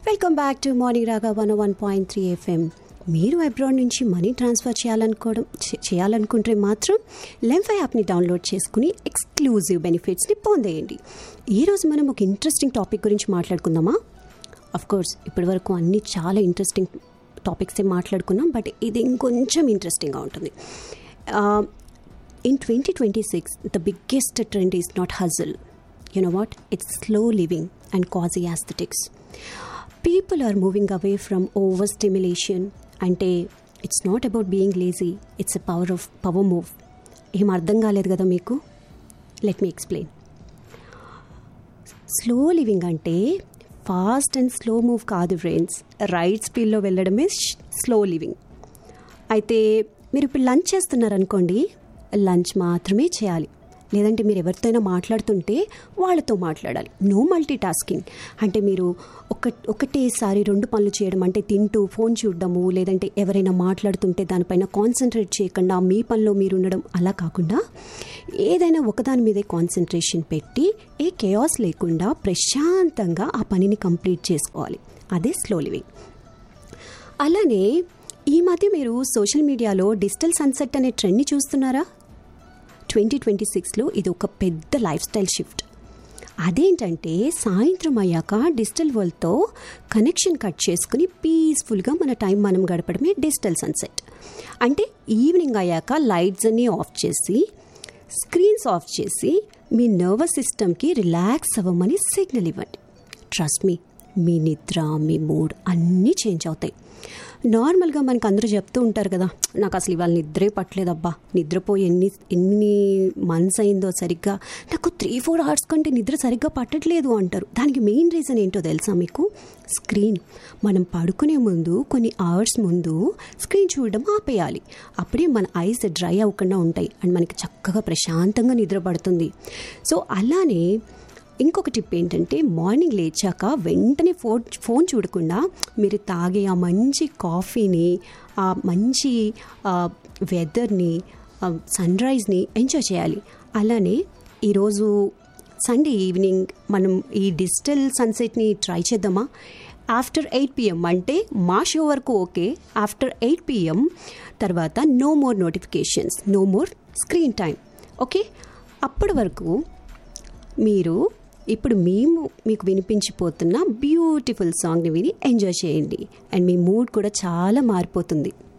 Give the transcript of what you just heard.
Welcome back to morning raga one one point three FM మీరు abroad నుంచి money transfer చేయాలనుకోవడం చే- చేయాలనుకుంటే మాత్రం లెంఫై యాప్ని డౌన్లోడ్ చేసుకుని ఎక్స్క్లూజివ్ బెనిఫిట్స్ని పొందేయండి ఈరోజు మనం ఒక ఇంట్రెస్టింగ్ టాపిక్ గురించి మాట్లాడుకుందామా అఫ్ కోర్స్ ఇప్పటి వరకు అన్నీ చాలా ఇంట్రెస్టింగ్ టాపిక్సే మాట్లాడుకున్నాం బట్ ఇది ఇంకొంచెం ఇంట్రెస్టింగ్గా ఉంటుంది in twenty twenty six the biggest trend is not hustle you know what? It's slow living and quasi aesthetics. People are moving away from overstimulation అంటే it's not about being lazy it's a power of power move ఏం అర్థం కాలేదు కదా మీకు let me explain slow living అంటే fast and slow move కాదు friends right స్పీడ్లో వెళ్ళడమే స్లో లివింగ్ అయితే మీరు ఇప్పుడు లంచ్ చేస్తున్నారనుకోండి లంచ్ మాత్రమే చేయాలి లేదంటే మీరు ఎవరితోనైనా మాట్లాడుతుంటే వాళ్ళతో మాట్లాడాలి నో మల్టీ టాస్కింగ్ అంటే మీరు ఒక ఒకటేసారి రెండు పనులు చేయడం అంటే తింటూ ఫోన్ చూడడము లేదంటే ఎవరైనా మాట్లాడుతుంటే దానిపైన కాన్సన్ట్రేట్ చేయకుండా మీ పనిలో మీరు ఉండడం అలా కాకుండా ఏదైనా ఒకదాని మీదే కాన్సన్ట్రేషన్ పెట్టి ఏ కేయాస్ లేకుండా ప్రశాంతంగా ఆ పనిని కంప్లీట్ చేసుకోవాలి అదే స్లో లివింగ్ అలానే ఈ మధ్య మీరు సోషల్ మీడియాలో డిజిటల్ సన్సెట్ అనే ట్రెండ్ని చూస్తున్నారా ట్వంటీ ట్వంటీ సిక్స్లో ఇది ఒక పెద్ద లైఫ్ స్టైల్ షిఫ్ట్ అదేంటంటే సాయంత్రం అయ్యాక డిజిటల్ వరల్డ్తో కనెక్షన్ కట్ చేసుకుని పీస్ఫుల్గా మన టైం మనం గడపడమే డిజిటల్ సన్సెట్ అంటే ఈవినింగ్ అయ్యాక లైట్స్ అన్నీ ఆఫ్ చేసి స్క్రీన్స్ ఆఫ్ చేసి మీ నర్వస్ సిస్టమ్కి రిలాక్స్ అవ్వమని సిగ్నల్ ఇవ్వండి ట్రస్ట్ మీ మీ నిద్ర మీ మూడ్ అన్నీ చేంజ్ అవుతాయి నార్మల్గా మనకు అందరూ చెప్తూ ఉంటారు కదా నాకు అసలు ఇవాళ నిద్రే పట్టలేదబ్బా నిద్రపోయి ఎన్ని ఎన్ని మంత్స్ అయిందో సరిగ్గా నాకు త్రీ ఫోర్ అవర్స్ కంటే నిద్ర సరిగ్గా పట్టట్లేదు అంటారు దానికి మెయిన్ రీజన్ ఏంటో తెలుసా మీకు స్క్రీన్ మనం పడుకునే ముందు కొన్ని అవర్స్ ముందు స్క్రీన్ చూడడం ఆపేయాలి అప్పుడే మన ఐస్ డ్రై అవ్వకుండా ఉంటాయి అండ్ మనకి చక్కగా ప్రశాంతంగా నిద్ర పడుతుంది సో అలానే ఇంకొక టిప్ ఏంటంటే మార్నింగ్ లేచాక వెంటనే ఫోన్ ఫోన్ చూడకుండా మీరు తాగే ఆ మంచి కాఫీని ఆ మంచి వెదర్ని సన్ రైజ్ని ఎంజాయ్ చేయాలి అలానే ఈరోజు సండే ఈవినింగ్ మనం ఈ డిజిటల్ సన్సెట్ని ట్రై చేద్దామా ఆఫ్టర్ ఎయిట్ పిఎం అంటే మా షో వరకు ఓకే ఆఫ్టర్ ఎయిట్ పిఎం తర్వాత no more notifications no more screen time okay అప్పటి వరకు మీరు ఇప్పుడు మేము మీకు వినిపించిపోతున్న బ్యూటిఫుల్ సాంగ్ని విని ఎంజాయ్ చేయండి అండ్ మీ మూడ్ కూడా చాలా మారిపోతుంది